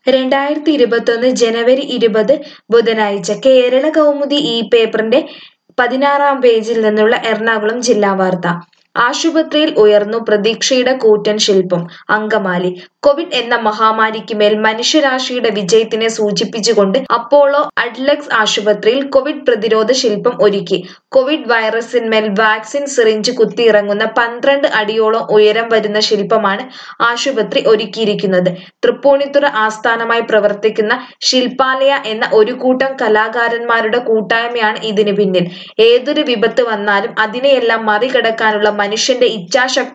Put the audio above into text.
രണ്ടായിരത്തി ഇരുപത്തൊന്ന് ജനുവരി ഇരുപത് ബുധനാഴ്ച കേരള കൗമുദി ഈ പേപ്പറിന്റെ പതിനാറാം പേജിൽ നിന്നുള്ള എറണാകുളം ജില്ലാ വാർത്ത ആശുപത്രിയിൽ ഉയർന്നു പ്രതീക്ഷയുടെ കൂറ്റൻ ശില്പം അങ്കമാലി കോവിഡ് എന്ന മഹാമാരിക്ക് മേൽ മനുഷ്യരാശിയുടെ വിജയത്തിനെ സൂചിപ്പിച്ചുകൊണ്ട് അപ്പോളോ അഡ്ലക്സ് ആശുപത്രിയിൽ കോവിഡ് പ്രതിരോധ ശില്പം ഒരുക്കി കോവിഡ് വൈറസിന്മേൽ വാക്സിൻ സിറിഞ്ച് കുത്തിയിറങ്ങുന്ന പന്ത്രണ്ട് അടിയോളം ഉയരം വരുന്ന ശില്പമാണ് ആശുപത്രി ഒരുക്കിയിരിക്കുന്നത് തൃപ്പൂണിത്തുറ ആസ്ഥാനമായി പ്രവർത്തിക്കുന്ന ശില്പാലയ എന്ന ഒരു കൂട്ടം കലാകാരന്മാരുടെ കൂട്ടായ്മയാണ് ഇതിന് പിന്നിൽ ഏതൊരു വിപത്ത് വന്നാലും അതിനെയെല്ലാം മറികടക്കാനുള്ള മനുഷ്യന്റെ ഇച്ഛാശക്തി